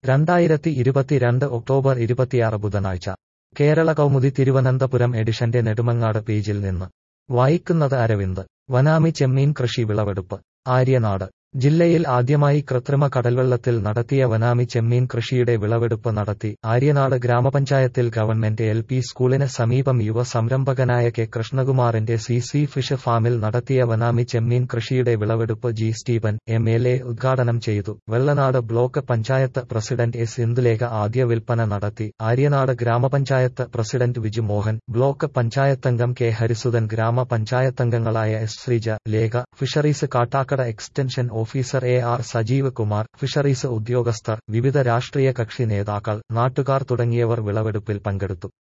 രണ്ടായിരത്തി ഇരുപത്തിരണ്ട് ഒക്ടോബർ ഇരുപത്തിയാറ് ബുധനാഴ്ച കേരള കൗമുദി തിരുവനന്തപുരം എഡിഷന്റെ നെടുമങ്ങാട് പേജിൽ നിന്ന് വായിക്കുന്നത് അരവിന്ദ് വനാമി ചെമ്മീൻ കൃഷി വിളവെടുപ്പ് ആര്യനാട് ജില്ലയിൽ ആദ്യമായി കൃത്രിമ കടൽവെള്ളത്തിൽ നടത്തിയ വനാമി ചെമ്മീൻ കൃഷിയുടെ വിളവെടുപ്പ് നടത്തി ആര്യനാട് ഗ്രാമപഞ്ചായത്തിൽ ഗവൺമെന്റ് എൽ പി സ്കൂളിന് സമീപം യുവ സംരംഭകനായ കെ കൃഷ്ണകുമാറിന്റെ സി സി ഫിഷ് ഫാമിൽ നടത്തിയ വനാമി ചെമ്മീൻ കൃഷിയുടെ വിളവെടുപ്പ് G Stephen M L A ഉദ്ഘാടനം ചെയ്തു Vellanad block panchayat president S Indulekha ആദ്യ വിൽപ്പന നടത്തി ആര്യനാട് ഗ്രാമപഞ്ചായത്ത് പ്രസിഡന്റ് വിജു മോഹൻ ബ്ലോക്ക് പഞ്ചായത്തംഗം കെ ഹരിസുധൻ ഗ്രാമപഞ്ചായത്തംഗങ്ങളായ S Sreeja Lekha fisheries Kattakada extension officer A R Sajeev Kumar fisheries ഉദ്യോഗസ്ഥർ വിവിധ രാഷ്ട്രീയ കക്ഷി നേതാക്കൾ നാട്ടുകാർ തുടങ്ങിയവർ വിളവെടുപ്പിൽ പങ്കെടുത്തു